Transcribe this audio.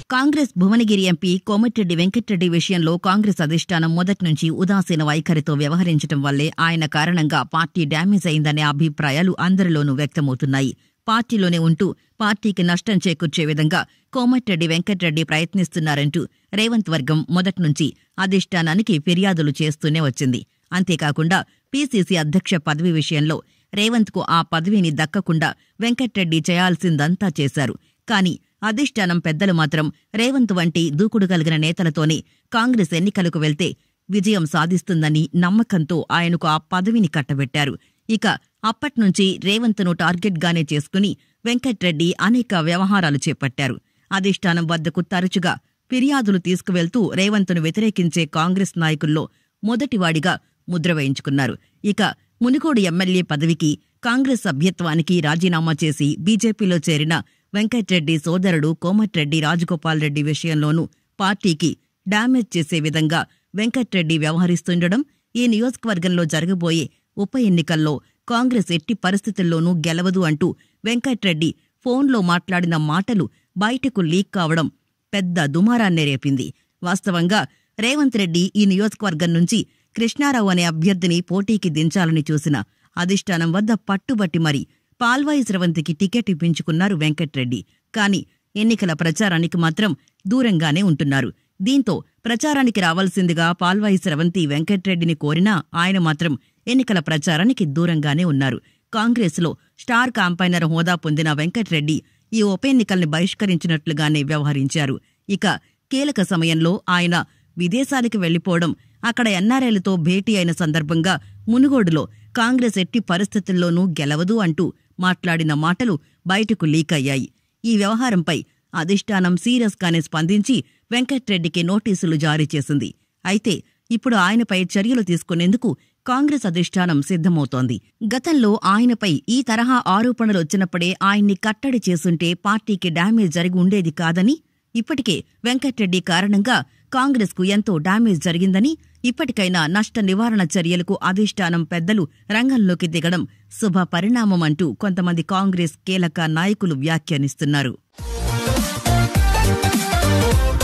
Congress Bhuvanagiri MP Komatireddy Venkata Reddy విషయంలో కాంగ్రెస్ అధిష్టానం మొదటి నుంచి ఉదాసీన వైఖరితో వ్యవహరించడం వల్లే ఆయన కారణంగా పార్టీ డ్యామేజ్ అయిందనే అభిప్రాయాలు అందరిలోనూ వ్యక్తమవుతున్నాయి పార్టీలోనే ఉంటూ పార్టీకి నష్టం చేకూర్చే విధంగా కోమటిరెడ్డి వెంకటరెడ్డి ప్రయత్నిస్తున్నారంటూ రేవంత్ వర్గం మొదటి నుంచి అధిష్టానానికి ఫిర్యాదులు చేస్తూనే వచ్చింది అంతేకాకుండా పీసీసీ అధ్యక్ష పదవి విషయంలో రేవంత్కు ఆ పదవిని దక్కకుండా వెంకట్రెడ్డి చేయాల్సిందంతా చేశారు కానీ అధిష్టానం పెద్దలు మాత్రం రేవంత్ వంటి దూకుడు కలిగిన నేతలతోనే కాంగ్రెస్ ఎన్నికలకు వెళ్తే విజయం సాధిస్తుందని నమ్మకంతో ఆయనకు ఆ పదవిని కట్టబెట్టారు ఇక అప్పట్నుంచి రేవంత్ను టార్గెట్గానే చేసుకుని వెంకట్రెడ్డి అనేక వ్యవహారాలు చేపట్టారు అధిష్టానం వద్దకు తరచుగా ఫిర్యాదులు తీసుకువెళ్తూ రేవంత్ను వ్యతిరేకించే కాంగ్రెస్ నాయకుల్లో మొదటివాడిగా ముద్ర వేయించుకున్నారు ఇక మునుగోడు ఎమ్మెల్యే పదవికి కాంగ్రెస్ సభ్యత్వానికి రాజీనామా చేసి బీజేపీలో చేరిన వెంకట్రెడ్డి సోదరుడు కోమటిరెడ్డి రాజగోపాల్ రెడ్డి విషయంలోనూ పార్టీకి డ్యామేజ్ చేసే విధంగా వెంకట్రెడ్డి వ్యవహరిస్తుండడం ఈ నియోజకవర్గంలో జరగబోయే ఉప ఎన్నికల్లో కాంగ్రెస్ ఎట్టి పరిస్థితుల్లోనూ గెలవదు అంటూ వెంకట్రెడ్డి ఫోన్లో మాట్లాడిన మాటలు బయటకు లీక్ కావడం పెద్ద దుమారాన్నే రేపింది వాస్తవంగా రేవంత్ రెడ్డి ఈ నియోజకవర్గం నుంచి కృష్ణారావు అనే అభ్యర్థిని పోటీకి దించాలని చూసిన అధిష్టానం వద్ద పట్టుబట్టి మరి పాల్వాయి స్రవంతికి టికెట్ ఇప్పించుకున్నారు వెంకట్రెడ్డి కానీ ఎన్నికల ప్రచారానికి మాత్రం దూరంగానే ఉంటున్నారు దీంతో ప్రచారానికి రావాల్సిందిగా పాల్వాయి స్రవంతి వెంకట్రెడ్డిని కోరినా ఆయన మాత్రం ఎన్నికల ప్రచారానికి దూరంగానే ఉన్నారు కాంగ్రెస్లో స్టార్ కాంపైనర్ హోదా పొందిన వెంకట్రెడ్డి ఈ ఉప ఎన్నికల్ని బహిష్కరించినట్లుగానే వ్యవహరించారు ఇక కీలక సమయంలో ఆయన విదేశాలకు వెళ్లిపోవడం అక్కడ ఎన్ఆర్ఐలతో భేటీ అయిన సందర్భంగా మునుగోడులో కాంగ్రెస్ ఎట్టి పరిస్థితుల్లోనూ గెలవదు అంటూ మాట్లాడిన మాటలు బయటకు లీక్ అయ్యాయి ఈ వ్యవహారంపై అధిష్టానం సీరియస్గానే స్పందించి వెంకట్రెడ్డికి నోటీసులు జారీ చేసింది అయితే ఇప్పుడు ఆయనపై చర్యలు తీసుకునేందుకు కాంగ్రెస్ అధిష్టానం సిద్ధమవుతోంది గతంలో ఆయనపై ఈ తరహా ఆరోపణలు వచ్చినప్పుడే ఆయన్ని కట్టడి చేసుంటే పార్టీకి డ్యామేజ్ జరిగి ఉండేది కాదని ఇప్పటికే వెంకట్రెడ్డి కారణంగా కాంగ్రెస్కు ఎంతో డ్యామేజ్ జరిగిందని ఇప్పటికైనా నష్ట నివారణ చర్యలకు అధిష్టానం పెద్దలు రంగంలోకి దిగడం శుభ పరిణామమంటూ కొంతమంది కాంగ్రెస్ కీలక నాయకులు వ్యాఖ్యానిస్తున్నారు